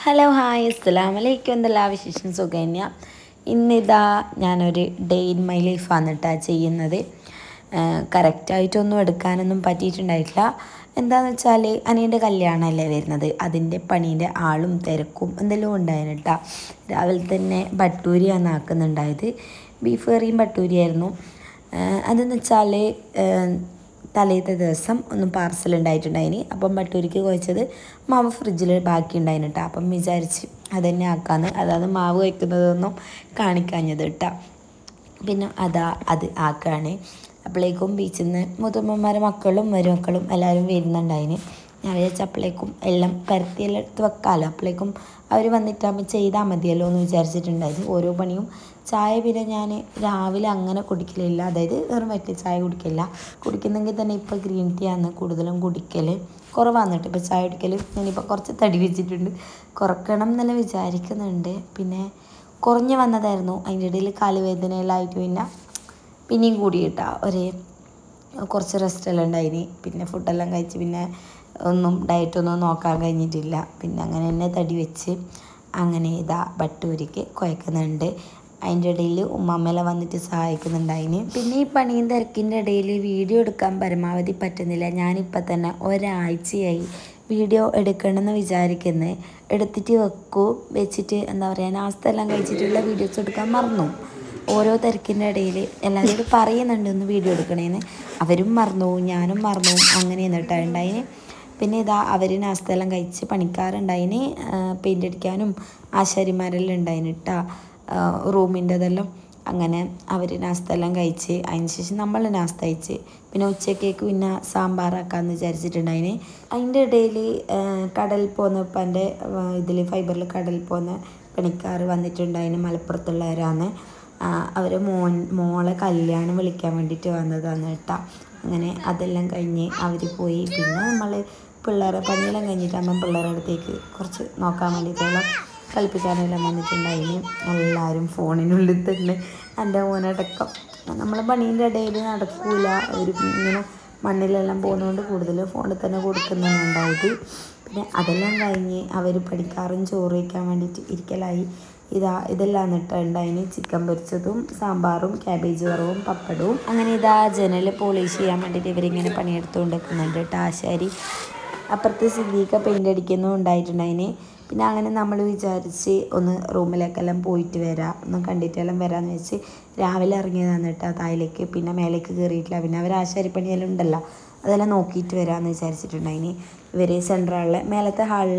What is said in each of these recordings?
hello hi അസ്സലാം വലൈക്കും എന്തെല്ലാ വിശേഷം സുഖന്യ ഇന്നിതാ ഞാനൊരു ഡേ ഇൻ മൈ ലൈഫ് വന്നിട്ടാ ചെയ്യുന്നത് കറക്റ്റായിട്ടൊന്നും എടുക്കാനൊന്നും പറ്റിയിട്ടുണ്ടായിട്ടില്ല എന്താണെന്ന് വെച്ചാൽ അനിയൻ്റെ കല്യാണമല്ലേ വരുന്നത് അതിൻ്റെ പണീൻ്റെ ആളും തിരക്കും എന്തെല്ലാം ഉണ്ടായിരുന്നു കേട്ടോ രാവിലെ തന്നെ ബട്ടൂരിയാണ് ആക്കുന്നുണ്ടായത് ബീഫ് കറിയും ബട്ടൂരിയായിരുന്നു അതെന്ന് വെച്ചാൽ തലേത്തെ ദിവസം ഒന്നും പാർസൽ ഉണ്ടായിട്ടുണ്ടായിന് അപ്പം ബട്ടൂരിക്ക് കുഴച്ചത് മാവ് ഫ്രിഡ്ജിൽ ബാക്കി ഉണ്ടായിന് കേട്ടോ അപ്പം വിചാരിച്ച് അതന്നെ ആക്കാന്ന് അതായത് മാവ് വയ്ക്കുന്നതൊന്നും കാണിക്കാഞ്ഞത് കേട്ടോ പിന്നെ അതാ അത് ആക്കുകയാണ് അപ്പോഴേക്കും ബീച്ചിൽ നിന്ന് മുതിർമ്മമാരെ മക്കളും മരുമക്കളും എല്ലാവരും വരുന്നുണ്ടായിന് ഞാൻ വിചാരിച്ച അപ്പോഴേക്കും എല്ലാം പരത്തിയെല്ലാം എടുത്ത് വെക്കാമല്ലോ അപ്പോഴേക്കും അവർ വന്നിട്ടാകുമ്പോൾ ചെയ്താൽ മതിയല്ലോ എന്ന് വിചാരിച്ചിട്ടുണ്ടായിരുന്നു ഓരോ പണിയും ചായ പിന്നെ ഞാൻ രാവിലെ അങ്ങനെ കുടിക്കലില്ല അതായത് വെറും വറ്റി ചായ കുടിക്കില്ല കുടിക്കുന്നെങ്കിൽ തന്നെ ഇപ്പോൾ ഗ്രീൻ ടീ ആണ് കൂടുതലും കുടിക്കൽ കുറവാണ് കേട്ടോ ഇപ്പോൾ ചായ കുടിക്കൽ ഞാനിപ്പോൾ കുറച്ച് തടി വെച്ചിട്ടുണ്ട് കുറക്കണം എന്നെല്ലാം വിചാരിക്കുന്നുണ്ട് പിന്നെ കുറഞ്ഞു വന്നതായിരുന്നു അതിൻ്റെ ഇടയിൽ കാലുവേദനയെല്ലാമായിട്ട് പിന്നെ പിന്നെയും കൂടി കിട്ടാ ഒരു കുറച്ച് റെസ്റ്റെല്ലാം ഉണ്ടായിന് പിന്നെ ഫുഡെല്ലാം കഴിച്ച് പിന്നെ ഒന്നും ഡയറ്റൊന്നും നോക്കാൻ കഴിഞ്ഞിട്ടില്ല പിന്നെ അങ്ങനെ തന്നെ തടി വെച്ച് അങ്ങനെ ഇതാ ബട്ടൂരിക്ക് കുഴക്കുന്നുണ്ട് അതിൻ്റെ ഇടയിൽ ഉമ്മാമ്മയെല്ലാം വന്നിട്ട് സഹായിക്കുന്നുണ്ടായിന് പിന്നെ ഈ പണിയും തിരക്കിൻ്റെ ഇടയിൽ വീഡിയോ എടുക്കാൻ പരമാവധി പറ്റുന്നില്ല ഞാനിപ്പോൾ തന്നെ ഒരാഴ്ചയായി വീഡിയോ എടുക്കണമെന്ന് വിചാരിക്കുന്നത് എടുത്തിട്ട് വെക്കൂ വെച്ചിട്ട് എന്താ പറയുക നാസ്ത എല്ലാം കഴിച്ചിട്ടുള്ള വീഡിയോസ് എടുക്കാൻ മറന്നു ഓരോ തിരക്കിൻ്റെ ഇടയിൽ എല്ലാവരോടും പറയുന്നുണ്ട് ഒന്ന് വീഡിയോ എടുക്കണേന്ന് അവരും മറന്നു ഞാനും മറന്നു അങ്ങനെയാണ് കേട്ടോ ഉണ്ടായിന് പിന്നെ ഇതാ അവർ നാസ്തെല്ലാം കഴിച്ച് പണിക്കാരുണ്ടായിന് പെയിൻ്റ് അടിക്കാനും ആശാരിമാരെല്ലാം ഉണ്ടായിന് കേട്ടോ റൂമിൻ്റെതെല്ലാം അങ്ങനെ അവർ നാസ്തെല്ലാം കഴിച്ച് അതിന് ശേഷം നമ്മൾ നാസ്ത കഴിച്ച് പിന്നെ ഉച്ചക്കേക്ക് പിന്നെ സാമ്പാറാക്കാമെന്ന് വിചാരിച്ചിട്ടുണ്ടായിന് അതിൻ്റെ ഇടയിൽ കടൽ പോകുന്ന ഇപ്പം ഇതിൽ ഫൈബറിൽ കടൽ പോകുന്ന പണിക്കാർ വന്നിട്ടുണ്ടായിന് മലപ്പുറത്തുള്ളവരാണ് അവർ മോൻ മോളെ കല്യാണം വിളിക്കാൻ വേണ്ടിയിട്ട് വന്നതാണ് കേട്ടോ അങ്ങനെ അതെല്ലാം കഴിഞ്ഞ് അവർ പോയി പിന്നെ നമ്മൾ പിള്ളേരെ പണിയെല്ലാം കഴിഞ്ഞിട്ടാകുമ്പം പിള്ളേരുടെ അടുത്തേക്ക് കുറച്ച് നോക്കാൻ വേണ്ടിയിട്ടുള്ള കളിപ്പിക്കാനെല്ലാം വന്നിട്ടുണ്ടായിന് എല്ലാവരും ഫോണിനുള്ളിൽ തന്നെ എൻ്റെ മോനടക്കം നമ്മൾ പണീൻ്റെ ഇടയിൽ നടക്കൂല അവർ ഇങ്ങനെ മണ്ണിലെല്ലാം പോകുന്നതുകൊണ്ട് കൂടുതൽ ഫോണിൽ തന്നെ കൊടുക്കുന്നതുണ്ടായത് പിന്നെ അതെല്ലാം കഴിഞ്ഞ് അവർ പഠിക്കാറും ചോറ് വയ്ക്കാൻ വേണ്ടിയിട്ട് ഇരിക്കലായി ഇതാ ഇതെല്ലാം ഇട്ടുണ്ടായിന് ചിക്കൻ പൊരിച്ചതും സാമ്പാറും ക്യാബേജ് വറവും പപ്പടവും അങ്ങനെ ഇതാ ജനൽ പോളിഷ് ചെയ്യാൻ വേണ്ടിയിട്ട് ഇവരിങ്ങനെ പണിയെടുത്തുകൊണ്ട് നിൽക്കുന്നുണ്ട് കേട്ടോ ആശാരി അപ്പുറത്ത് സിദ്ദീഖ പെയിൻ്റ് അടിക്കുന്നു ഉണ്ടായിട്ടുണ്ടായിന് പിന്നെ അങ്ങനെ നമ്മൾ വിചാരിച്ച് ഒന്ന് റൂമിലേക്കെല്ലാം പോയിട്ട് വരാം ഒന്ന് കണ്ടിട്ടെല്ലാം വരാമെന്ന് വെച്ച് രാവിലെ ഇറങ്ങിയതാണ് കേട്ടോ താഴേക്ക് പിന്നെ മേലേക്ക് കയറിയിട്ടില്ല പിന്നെ അവർ ആശാരിപ്പണിയെല്ലാം ഉണ്ടല്ലോ അതെല്ലാം നോക്കിയിട്ട് വരാമെന്ന് വിചാരിച്ചിട്ടുണ്ടായിന് ഇവർ സെൻട്രൽ ഹാളിലെ മേലത്തെ ഹാളിൽ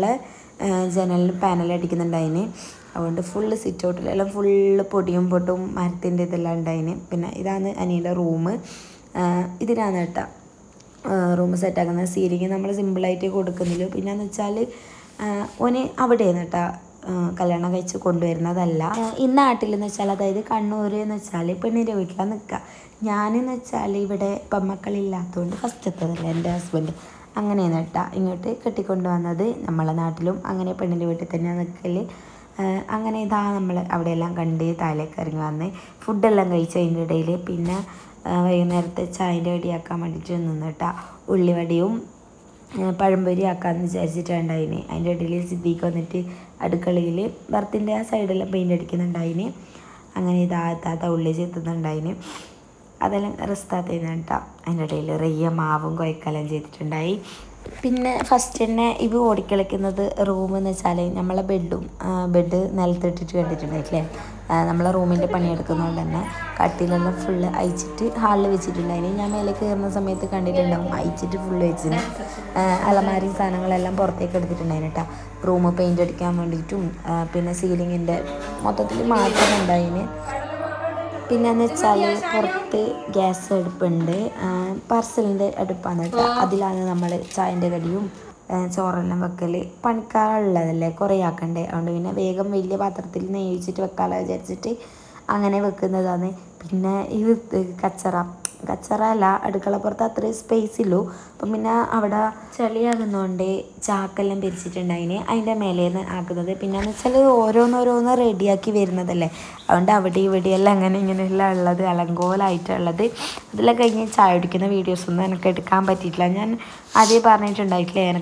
ജനലിന് പാനൽ അടിക്കുന്നുണ്ടായിന് അതുകൊണ്ട് ഫുള്ള് സിറ്റ് ഔട്ടിലെല്ലാം ഫുള്ള് പൊടിയും പൊട്ടും മരത്തിൻ്റെ ഇതെല്ലാം ഉണ്ടായിന് പിന്നെ ഇതാണ് അനിയുടെ റൂം ഇതിനാണ് കേട്ടോ റൂം സെറ്റാക്കുന്നത് സീലിംഗ് നമ്മൾ സിമ്പിളായിട്ട് കൊടുക്കുന്നില്ല പിന്നെയെന്ന് വെച്ചാൽ ഓന് അവിടെയാണ് കേട്ടോ കല്യാണം കഴിച്ച് കൊണ്ടുവരുന്നതല്ല ഈ നാട്ടിലെന്ന് വെച്ചാൽ അതായത് കണ്ണൂർ എന്ന് വെച്ചാൽ പെണ്ണിൻ്റെ വീട്ടിലാണ് നിൽക്കുക ഞാനെന്ന് വെച്ചാൽ ഇവിടെ പെമ്മക്കളില്ലാത്തതുകൊണ്ട് ഫസ്റ്റത്തതല്ല എൻ്റെ ഹസ്ബൻഡ് അങ്ങനെയാണ് കേട്ടോ ഇങ്ങോട്ട് കെട്ടിക്കൊണ്ട് വന്നത് നമ്മളെ നാട്ടിലും അങ്ങനെ പെണ്ണിൻ്റെ വീട്ടിൽ തന്നെയാണ് നിൽക്കൽ അങ്ങനെ ഇതാ നമ്മൾ അവിടെയെല്ലാം കണ്ട് താഴേക്ക് ഇറങ്ങി വന്ന് ഫുഡെല്ലാം കഴിച്ച് അതിൻ്റെ ഇടയിൽ പിന്നെ വൈകുന്നേരത്തെ ചായൻ്റെ കടിയാക്കാൻ വേണ്ടിയിട്ട് നിന്ന് കേട്ടോ ഉള്ളിവടിയും പഴംപൊരി ആക്കാമെന്ന് വിചാരിച്ചിട്ടുണ്ടായിന് അതിൻ്റെ ഇടയിൽ സിദ്ദീഖ് വന്നിട്ട് അടുക്കളയിൽ ബർത്തിൻ്റെ ആ സൈഡെല്ലാം പെയിൻ്റ് അടിക്കുന്നുണ്ടായിന് അങ്ങനെ ഇതാ താത്ത ഉള്ളി ചെത്തുന്നുണ്ടായിന് അതെല്ലാം റെസ്താത്തേന്ന് കേട്ടോ അതിൻ്റെ ഇടയിൽ റയ്യ മാവും കുഴക്കെല്ലാം ചെയ്തിട്ടുണ്ടായി പിന്നെ ഫസ്റ്റ് തന്നെ ഇവ ഓടിക്കളിക്കുന്നത് റൂം എന്ന് വെച്ചാൽ നമ്മളെ ബെഡും ബെഡ് നിലത്തിട്ടിട്ട് കണ്ടിട്ടുണ്ടായിട്ടില്ലേ നമ്മളെ റൂമിൻ്റെ പണിയെടുക്കുന്നതുകൊണ്ട് തന്നെ കട്ടിലെല്ലാം ഫുള്ള് അയച്ചിട്ട് ഹാളിൽ വെച്ചിട്ടുണ്ടായിന് ഞാൻ മേലെ കയറുന്ന സമയത്ത് കണ്ടിട്ടുണ്ടാവും അയച്ചിട്ട് ഫുള്ള് വെച്ചിന് അലമാരി സാധനങ്ങളെല്ലാം പുറത്തേക്ക് എടുത്തിട്ടുണ്ടായിന് കേട്ടോ റൂം പെയിൻ്റ് അടിക്കാൻ വേണ്ടിയിട്ടും പിന്നെ സീലിങ്ങിൻ്റെ മൊത്തത്തിൽ മാറ്റം ഉണ്ടായിന് പിന്നെന്ന് വെച്ചാൽ പുറത്ത് ഗ്യാസ് അടുപ്പുണ്ട് പാർസലിൻ്റെ അടുപ്പാണ് കേട്ടോ അതിലാണ് നമ്മൾ ചായൻ്റെ കടിയും ചോറെല്ലാം വെക്കൽ പണിക്കാരുള്ളതല്ലേ കുറേ ആക്കണ്ടേ അതുകൊണ്ട് പിന്നെ വേഗം വലിയ പാത്രത്തിൽ നെയ്യിച്ചിട്ട് വെക്കാമല്ലോ വിചാരിച്ചിട്ട് അങ്ങനെ വെക്കുന്നതാണ് പിന്നെ ഇത് കച്ചറ കച്ചറ അല്ല അടുക്കളപ്പുറത്ത് അത്രയും സ്പേസ് ഇല്ലു അപ്പം പിന്നെ അവിടെ ചെളിയാകുന്നതുകൊണ്ട് ചാക്കെല്ലാം പിരിച്ചിട്ടുണ്ടായിന് അതിൻ്റെ മേലേന്ന് ആക്കുന്നത് പിന്നെന്ന് വെച്ചാൽ ഓരോന്നോരോന്ന് റെഡിയാക്കി വരുന്നതല്ലേ അതുകൊണ്ട് അവിടെ ഇവിടെയെല്ലാം അങ്ങനെ ഇങ്ങനെയെല്ലാം ഉള്ളത് അലങ്കോലായിട്ടുള്ളത് അതെല്ലാം കഴിഞ്ഞ് ചായ കുടിക്കുന്ന വീഡിയോസൊന്നും എനിക്ക് എടുക്കാൻ പറ്റിയിട്ടില്ല ഞാൻ ആദ്യം പറഞ്ഞിട്ടുണ്ടായിട്ടില്ലേ എനിക്ക്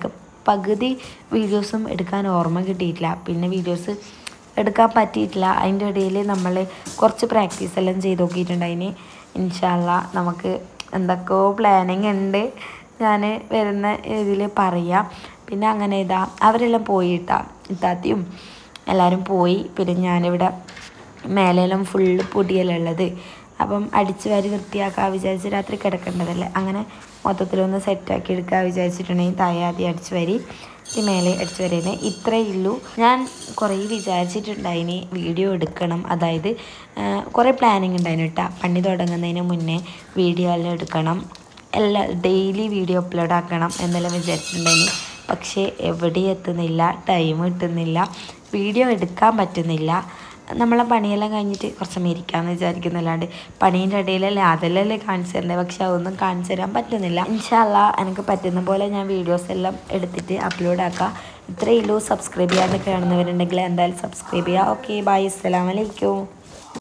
പകുതി വീഡിയോസും എടുക്കാൻ ഓർമ്മ കിട്ടിയിട്ടില്ല പിന്നെ വീഡിയോസ് എടുക്കാൻ പറ്റിയിട്ടില്ല അതിൻ്റെ ഇടയിൽ നമ്മൾ കുറച്ച് പ്രാക്ടീസ് എല്ലാം ചെയ്ത് നോക്കിയിട്ടുണ്ടായിന് ഇൻഷാല്ല നമുക്ക് എന്തൊക്കെയോ പ്ലാനിങ് ഉണ്ട് ഞാൻ വരുന്ന ഇതിൽ പറയാം പിന്നെ അങ്ങനെ ഇതാ അവരെല്ലാം പോയിട്ടാ ഇത്താത്തിയും എല്ലാവരും പോയി പിന്നെ ഞാനിവിടെ മേലെല്ലാം ഫുള്ള് പൊടിയെല്ലാം ഉള്ളത് അപ്പം അടിച്ച് വാരി വൃത്തിയാക്കാൻ വിചാരിച്ച് രാത്രി കിടക്കേണ്ടതല്ലേ അങ്ങനെ മൊത്തത്തിലൊന്ന് സെറ്റാക്കി എടുക്കാൻ വിചാരിച്ചിട്ടുണ്ടെങ്കിൽ താഴെ ആദ്യം അടിച്ച് വാരി ഈ മേലെ അടിച്ച് വരേനെ ഇത്രയേ ഉള്ളൂ ഞാൻ കുറേ വിചാരിച്ചിട്ടുണ്ടായിന് വീഡിയോ എടുക്കണം അതായത് ആ, കുറേ പ്ലാനിങ് ഉണ്ടായിരുന്നു കേട്ടോ പണി തുടങ്ങുന്നതിന് മുന്നേ വീഡിയോ എല്ലാം എടുക്കണം എല്ലാ ഡെയിലി വീഡിയോ അപ്ലോഡ് ആക്കണം എന്നെല്ലാം വിചാരിച്ചിട്ടുണ്ടായിന് പക്ഷേ എവിടെയും എത്തുന്നില്ല ടൈം കിട്ടുന്നില്ല വീഡിയോ എടുക്കാൻ പറ്റുന്നില്ല നമ്മളെ പണിയെല്ലാം കഴിഞ്ഞിട്ട് കുറച്ച് സമയം ഇരിക്കാമെന്ന് വിചാരിക്കുന്നില്ലാണ്ട് പണീൻ്റെ ഇടയിലല്ലേ അതെല്ലാം കാണിച്ചു തരുന്നത് പക്ഷെ അതൊന്നും കാണിച്ചു തരാൻ പറ്റുന്നില്ല ഇൻഷാല്ല എനിക്ക് പറ്റുന്ന പോലെ ഞാൻ വീഡിയോസ് എല്ലാം എടുത്തിട്ട് അപ്ലോഡ് ആക്കാം ഇത്രയേ ഉള്ളൂ സബ്സ്ക്രൈബ് ചെയ്യാണ്ട് കാണുന്നവരുണ്ടെങ്കിൽ എന്തായാലും സബ്സ്ക്രൈബ് ചെയ്യുക ഓക്കെ ബൈ അസ്സലാമലൈക്കും